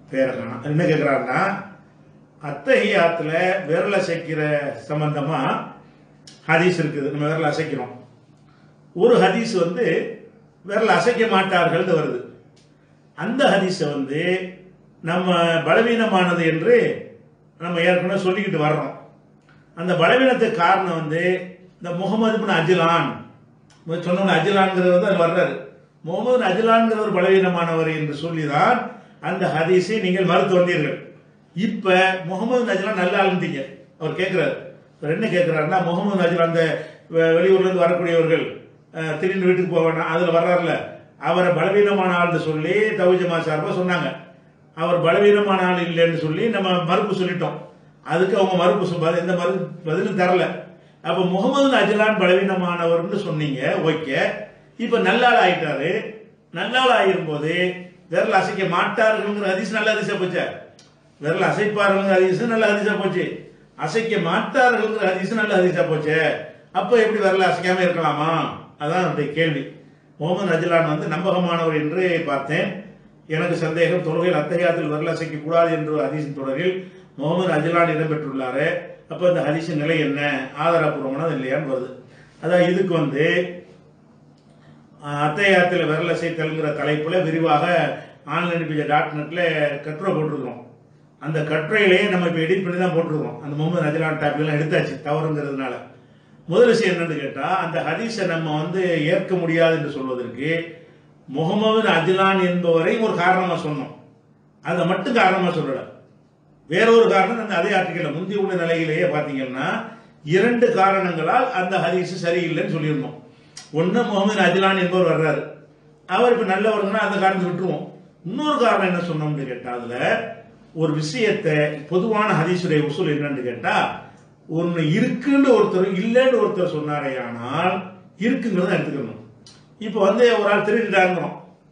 பேரை காணோம் என்ன கேட்குறாருன்னா அத்தஹியாத்துல விரல் அசைக்கிற சம்பந்தமா ஹதீஸ் இருக்குது நம்ம விரல் அசைக்கிறோம் ஒரு ஹதீஸ் வந்து விரல் அசைக்க மாட்டார்கள்னு வருது அந்த ஹதீஸை வந்து நம்ம பலவீனமானது என்று நம்ம ஏற்கனவே சொல்லிக்கிட்டு வர்றோம் அந்த பலவீனத்துக்கு காரணம் வந்து இந்த முகமது பின் அஜிலான் சொன்ன அஜிலான்ங்கிறவர் வந்து அது வர்றாரு முகமது அஜிலான்கிறவர் பலவீனமானவர் என்று சொல்லிதான் அந்த ஹதீஸை நீங்கள் மறுத்து வந்தீர்கள் இப்ப முகமது நஜிலான் நல்ல ஆளுந்தீங்க அவர் கேட்கிறாரு அவர் என்ன கேட்கிறாருன்னா முகமது நஜிலான் அந்த வெ- வெளியூர்ல இருந்து வரக்கூடியவர்கள் அஹ், திடீர்னு வீட்டுக்கு போவேன்னா அதுல வர்றாருல அவரை பலவீனமான ஆள்னு சொல்லி தவிஜமா சார்பா சொன்னாங்க அவர் பலவீனமான ஆள் இல்லைன்னு சொல்லி நம்ம மறுப்பு சொல்லிட்டோம் அதுக்கு அவங்க மறுப்பு சொல் எந்த மறு பதிலும் தரல அப்ப முகமது அஜலான் பலவீனமானவர்னு சொன்னீங்க ஓகே இப்ப நல்லாள் ஆயிட்டாரு நல்லாள் ஆயிரும்போது விரல் அசைக்க மாட்டார்கள்ங்கிற ஹதீஸ் நல்ல ஹதீஸா போச்சே விரல் அசைப்பார்கள்ங்கிற ஹதீஸ் நல்ல ஹதீஸா போச்சு அசைக்க மாட்டார்கள்ங்கிற ஹதீஸ் நல்ல ஹதீஸா போச்சே அப்ப எப்படி விரல் அசைக்காம இருக்கலாமா அதான் என்னுடைய கேள்வி முகமது அஜலான் வந்து நம்பகமானவர் என்று பார்த்தேன் எனக்கு சந்தேகம் தொழுகையில் அத்தகையாத்தில் விரல் அசைக்க கூடாது என்று ஹதீஸின் தொடரில் முகமது அஜலான் இடம்பெற்றுள்ளாரு அப்ப இந்த ஹதீஸின் நிலை என்ன ஆதாரப்பூர்வமானது இல்லையான்னு வருது அதான் இதுக்கு வந்து அத்தையாத்தில் விரல் அசைத்தல்ங்கிற தலைப்புல விரிவாக ஆன்லைன் பிஜே டாட் நெட்ல கட்டுரை போட்டிருக்கிறோம் அந்த கட்டுரையிலேயே நம்ம இப்போ எடிட் பண்ணி தான் போட்டிருக்கோம் அந்த முகமது நஜலான் டாபிக்லாம் எடுத்தாச்சு தவறுங்கிறதுனால முதல் விஷயம் என்னன்னு கேட்டா அந்த ஹதீஸை நம்ம வந்து ஏற்க முடியாது என்று சொல்வதற்கு முகமது அஜிலான் என்பவரை ஒரு காரணமா சொன்னோம் அதை மட்டும் காரணமா சொல்லல வேற ஒரு காரணம் அந்த அதே ஆர்டிக்கல்ல முந்தி உள்ள நிலையிலேயே பாத்தீங்கன்னா இரண்டு காரணங்களால் அந்த ஹதீஸ் சரியில்லைன்னு சொல்லியிருந்தோம் ஒண்ணு முகமது அஜிலான் என்பவர் வர்றாரு அவர் இப்ப நல்லவர்னா அந்த காரணத்தை விட்டுருவோம் இன்னொரு காரணம் என்ன சொன்னோம்னு கேட்டா அதுல ஒரு விஷயத்தை பொதுவான ஹதீஸுடைய உசூல் என்னன்னு கேட்டா ஒன்னு இருக்குன்னு ஒருத்தர் இல்லைன்னு ஒருத்தர் சொன்னாரே ஆனால் இருக்குங்கிறத எடுத்துக்கணும் இப்போ வந்து ஒரு ஆள் திருடிட்டாங்கிறோம்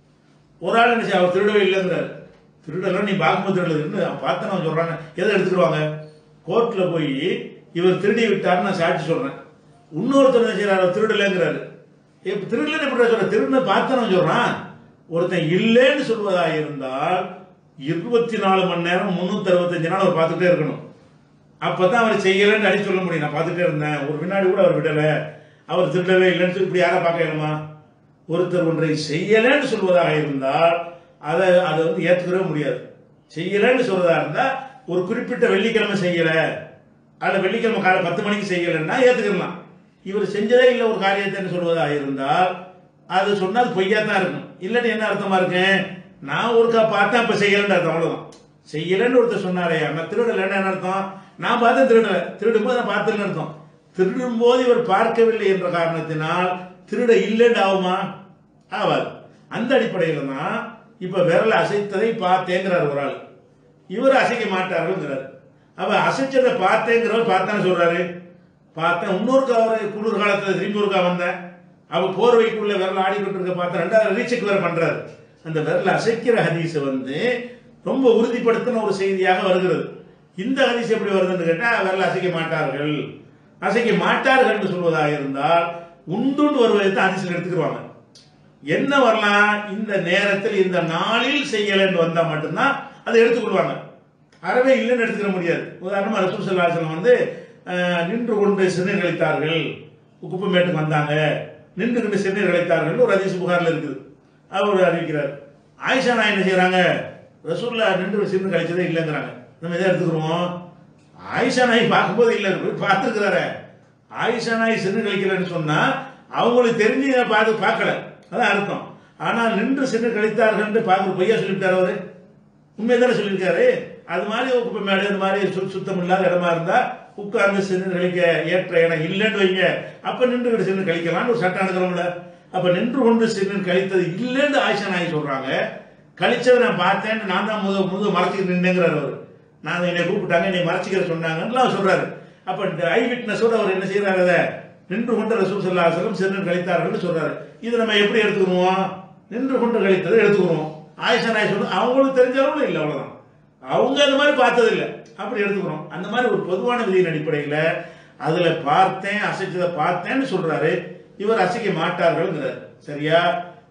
ஒரு ஆள் என்ன செய்ய அவர் திருடவே இல்லைங்கிறாரு திருடலாம் நீ பார்க்கும்போது திருடல பார்த்தேன் சொல்றாங்க எதை எடுத்துக்கிடுவாங்க கோர்ட்ல போய் இவர் திருடி விட்டாருன்னு நான் சாட்சி சொல்றேன் இன்னொருத்தர் என்ன செய்யறாரு அவர் திருடலைங்கிறாரு இப்ப திருடலன்னு எப்படி சொல்ற திருடனை பார்த்தேன் சொல்றான் ஒருத்தன் இல்லைன்னு சொல்வதா இருந்தால் இருபத்தி நாலு மணி நேரம் முன்னூத்தி அறுபத்தஞ்சு நாள் அவர் பார்த்துட்டே இருக்கணும் அப்பதான் அவர் செய்யலன்னு அடி சொல்ல முடியும் நான் பார்த்துட்டே இருந்தேன் ஒரு வினாடி கூட அவர் விடல அவர் திருடவே இல்லைன்னு சொல்லி இப்படி யாரா பார்க்க இயலுமா ஒருத்தர் ஒன்றை செய்யலன்னு சொல்வதாக இருந்தால் அதை அதை வந்து ஏற்றுக்கவே முடியாது செய்யலன்னு சொல்றதா இருந்தா ஒரு குறிப்பிட்ட வெள்ளிக்கிழமை செய்யல அல்ல வெள்ளிக்கிழமை காலை பத்து மணிக்கு செய்யலைன்னா ஏத்துக்கலாம் இவர் செஞ்சதே இல்லை ஒரு காரியத்தை சொல்வதாக இருந்தால் அது சொன்னால் பொய்யா தான் இருக்கும் இல்லைன்னு என்ன அர்த்தமா இருக்கு நான் ஒருக்கா பார்த்தா இப்ப செய்யலன்னு அர்த்தம் அவ்வளவுதான் செய்யலன்னு ஒருத்தர் சொன்னாரே நான் திருடலைன்னு என்ன அர்த்தம் நான் பார்த்தேன் திருடல திருடும் போது நான் பார்த்தேன்னு அர்த்தம் திருடும் போது இவர் பார்க்கவில்லை என்ற காரணத்தினால் திருட இல்லைன்னு ஆகுமா ஆவாது அந்த அடிப்படையில் தான் இப்ப விரல் அசைத்ததை பார்த்தேங்கிறார் ஒரு ஆள் இவர் அசைக்க மாட்டாருங்கிறார் அப்ப அசைச்சதை பார்த்தேங்கிறவர் பார்த்தான்னு சொல்றாரு பார்த்தேன் இன்னொருக்கா அவர் குளிர் காலத்துல திரும்பி ஒருக்கா வந்தேன் அவ போர்வைக்குள்ள விரல் ஆடிக்கிட்டு இருக்க பார்த்தேன் ரெண்டாவது ரீச்சுக்கு வேற பண்றாரு அந்த விரல் அசைக்கிற ஹதீஸ் வந்து ரொம்ப உறுதிப்படுத்தின ஒரு செய்தியாக வருகிறது இந்த ஹதீஸ் எப்படி வருதுன்னு கேட்டா விரல் அசைக்க மாட்டார்கள் அசைக்க மாட்டார்கள் சொல்வதாக இருந்தால் உண்டுன்னு வருவதை தான் ஹதீஸ்ல எடுத்துக்கிடுவாங்க என்ன வரலாம் இந்த நேரத்தில் இந்த நாளில் செய்யலன்னு வந்தா மட்டும்தான் அதை எடுத்துக்கொள்வாங்க அறவே இல்லைன்னு எடுத்துக்கிற முடியாது உதாரணமா ரசூல் சல்லாஹம் வந்து அஹ், நின்று கொண்டு சிறுநீர் கழித்தார்கள் குப்பமேட்டுக்கு வந்தாங்க நின்று கொண்டு சிறுநீர் கழித்தார்கள் ஒரு அதிசு புகார்ல இருக்குது அவர் அறிவிக்கிறார் ஆயிஷா நான் என்ன செய்யறாங்க ரசூல்லா நின்று சிறுநீர் கழிச்சதே இல்லைங்கிறாங்க நம்ம எதை எடுத்துக்கிறோம் ஆயிஷா நாய் பார்க்கும்போது இல்லை போய் பார்த்துருக்கிறாரு ஆயிஷா நாய் சிறுநீர் கழிக்கலன்னு சொன்னா அவங்களுக்கு தெரிஞ்சு இதை பார்த்து பார்க்கல அதான் அர்த்தம் ஆனால் நின்று சிறு கழித்தார்கள் பார்க்க பொய்யா சொல்லிவிட்டார் அவரு உண்மையை தானே சொல்லியிருக்காரு அது மாதிரி குப்பை மேடு இந்த மாதிரி சு- சுத்தம் இல்லாத இடமா இருந்தா உட்கார்ந்து சிறு கழிக்க ஏற்ற இடம் இல்லைன்னு வைங்க அப்ப நின்று சிறு கழிக்கலாம்னு ஒரு சட்டம் எடுக்கிறோம்ல அப்ப நின்று கொண்டு சிறு கழித்தது இல்லைன்னு ஆயிஷா நாய் சொல்றாங்க கழிச்சதை நான் பார்த்தேன் நான் தான் முது முது மறைச்சிட்டு நின்னுங்கிறார் அவர் நான் என்னை கூப்பிட்டாங்க என்னை மறைச்சிக்கிற சொன்னாங்கன்னு சொல்றாரு அப்ப இந்த ஐ விட்னஸோட அவர் என்ன செய்யறாரு அதை நின்று கொண்டு ரசூல் சல்லா செல்லம் சிறுநீர் கழித்தார்கள் சொல்றாரு இது நம்ம எப்படி எடுத்துக்கணும் நின்று கொண்டு கழித்ததை எடுத்துக்கணும் ஆயிஷா நாய் சொல்ல அவங்களுக்கு தெரிஞ்சவங்களும் இல்லை அவ்வளவுதான் அவங்க அந்த மாதிரி பார்த்தது இல்லை அப்படி எடுத்துக்கிறோம் அந்த மாதிரி ஒரு பொதுவான விதியின் அடிப்படையில் அதுல பார்த்தேன் அசைச்சதை பார்த்தேன்னு சொல்றாரு இவர் அசைக்க மாட்டார்கள்ங்கிறார் சரியா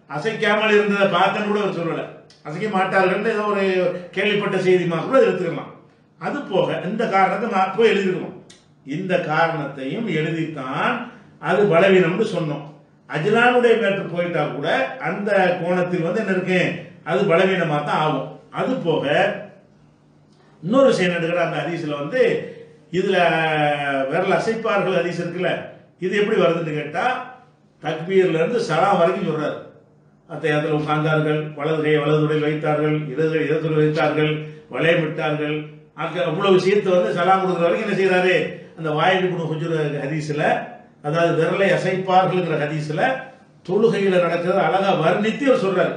அசைக்காமல் இருந்ததை பார்த்தேன்னு கூட அவர் சொல்லல அசைக்க மாட்டார்கள் ஏதோ ஒரு கேள்விப்பட்ட செய்திமா கூட எடுத்துக்கலாம் அது போக இந்த காரணத்தை நான் போய் எழுதிருக்கோம் இந்த காரணத்தையும் எழுதித்தான் அது பலவீனம்னு சொன்னோம் அஜ்லானுடைய மேற்று போயிட்டா கூட அந்த கோணத்தில் வந்து என்ன இருக்கு அது பலவீனமா தான் ஆகும் அது போக இன்னொரு விஷயம் எடுக்கிற அந்த ஹதீஸ்ல வந்து இதுல விரல் அசைப்பார்கள் ஹதீஸ் இருக்குல்ல இது எப்படி வருதுன்னு கேட்டா தக்பீர்ல இருந்து சலாம் வரைக்கும் சொல்றாரு அத்தையாத்தில் உட்கார்ந்தார்கள் வலது கை வலதுடையில் வைத்தார்கள் இடது கை இடதுடையில் வைத்தார்கள் வளையமிட்டார்கள் அங்க அவ்வளவு விஷயத்தை வந்து சலாம் கொடுக்குற வரைக்கும் என்ன செய்யறாரு அந்த வாயில் குணு ஹுஜுர ஹதீஸ்ல அதாவது விரலை அசைப்பார்கள்ங்கிற ஹதீஸ்ல தொழுகையில நடக்கிறது அழகா வர்ணித்து அவர் சொல்றாரு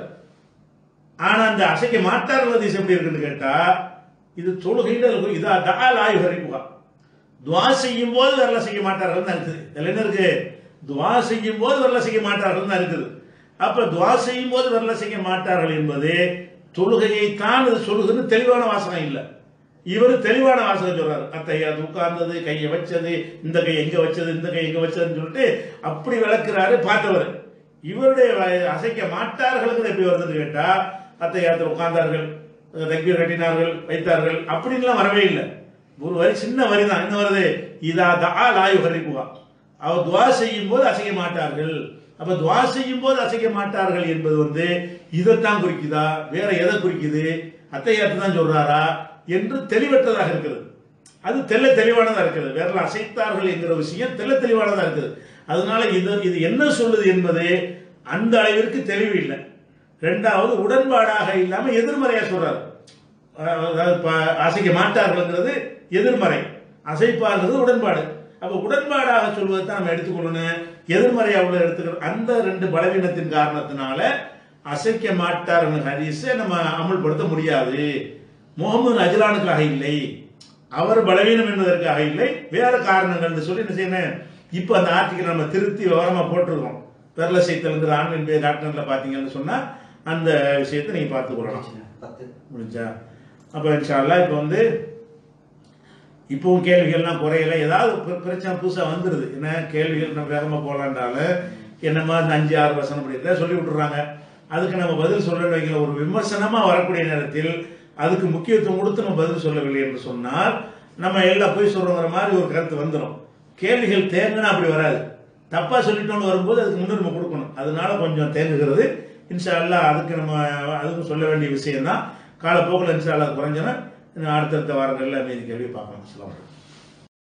ஆனா அந்த அசைக்க மாட்டார்கள் ஹதீஸ் எப்படி இருக்குன்னு கேட்டா இது தொழுகையில இருக்கும் இதா தால் ஆய்வு ஹரிப்புகா துவா செய்யும் போது வரல செய்ய மாட்டார்கள் தான் இருக்குது இதுல என்ன இருக்கு துவா செய்யும் போது வரல செய்ய மாட்டார்கள் தான் இருக்குது அப்ப துவா செய்யும் போது வரல செய்ய மாட்டார்கள் என்பது தொழுகையை தான் இது சொல்லுதுன்னு தெளிவான வாசகம் இல்லை இவர் தெளிவான வாசகம் சொல்றாரு அத்தையா உட்கார்ந்தது கையை வச்சது இந்த கை எங்க வச்சது இந்த கை எங்க வச்சதுன்னு சொல்லிட்டு அப்படி விளக்குறாரு பார்த்தவர் இவருடைய வ- அசைக்க மாட்டார்கள் எப்படி வருதுன்னு கேட்டா அத்தையாத்தில் உட்கார்ந்தார்கள் தக்பீர் கட்டினார்கள் வைத்தார்கள் அப்படின்லாம் வரவே இல்லை ஒரு வரி சின்ன வரி தான் என்ன வருது இதா தா லாயு ஹரிப்புவா அவர் துவா செய்யும் போது அசைக்க மாட்டார்கள் அப்ப துவா செய்யும் போது அசைக்க மாட்டார்கள் என்பது வந்து இதைத்தான் குறிக்குதா வேற எதை குறிக்குது அத்தையாத்து தான் சொல்றாரா என்று தெளிவற்றதாக இருக்கிறது அது தெல்ல தெளிவானதா இருக்குது விரல் அசைத்தார்கள் என்கிற விஷயம் தெல்ல தெளிவானதா இருக்குது அதனால இது இது என்ன சொல்லுது என்பது அந்த அளவிற்கு தெளிவு இல்லை ரெண்டாவது உடன்பாடாக இல்லாம எதிர்மறையா சொல்றாரு அதாவது ப- அசைக்க மாட்டார்கள்ங்கிறது எதிர்மறை அசைப்பார்கள் உடன்பாடு அப்ப உடன்பாடாக சொல்வதை தான் நம்ம எடுத்துக்கொள்ளணும் எதிர்மறையா உள்ள எடுத்துக்கணும் அந்த ரெண்டு பலவீனத்தின் காரணத்தினால அசைக்க மாட்டார்கள் ஹதீஸை நம்ம அமல்படுத்த முடியாது முகமது அஜ்லானுக்காக இல்லை அவர் பலவீனம் என்பதற்காக இல்லை வேற காரணங்கள்னு சொல்லி என்ன செய்யணும் இப்போ அந்த ஆர்டிக்கல் நம்ம திருத்தி விவரமா போட்டிருக்கோம் பெரல சைத்தல்ங்கிற ஆன்லைன் பே டாட் நெட்ல பாத்தீங்கன்னு சொன்னா அந்த விஷயத்தை நீங்க பார்த்து கொள்ளலாம் பத்து முடிஞ்சா அப்போ இன்ஷால்லா இப்போ வந்து இப்போவும் கேள்விகள்லாம் குறையல ஏதாவது பிர- பிரச்சனை புதுசாக வந்துடுது என்ன கேள்விகள் நம்ம வேகமாக போகலான்றாலும் என்னமா இந்த அஞ்சு ஆறு வசனம் அப்படி சொல்லி விட்டுறாங்க அதுக்கு நம்ம பதில் சொல்ல வைக்கல ஒரு விமர்சனமாக வரக்கூடிய நேரத்தில் அதுக்கு முக்கியத்துவம் கொடுத்து நம்ம பதில் சொல்லவில்லை என்று சொன்னால் நம்ம எல்லாம் போய் சொல்றோங்கிற மாதிரி ஒரு கருத்து வந்துடும் கேள்விகள் தேங்குனா அப்படி வராது தப்பா சொல்லிட்டோம்னு வரும்போது அதுக்கு முன்னுரிமை கொடுக்கணும் அதனால கொஞ்சம் தேங்குகிறது இன்ஷா அல்லாஹ் அதுக்கு நம்ம அதுக்கும் சொல்ல வேண்டிய விஷயம் தான் காலப்போக்கில் இன்ஷா அல்லாஹ் குறைஞ்சனா இன்னும் அடுத்தடுத்த வாரங்களில் மீதி கேள்வி பார்க்கலாம் அஸ்ஸலாமு அலைக்கும்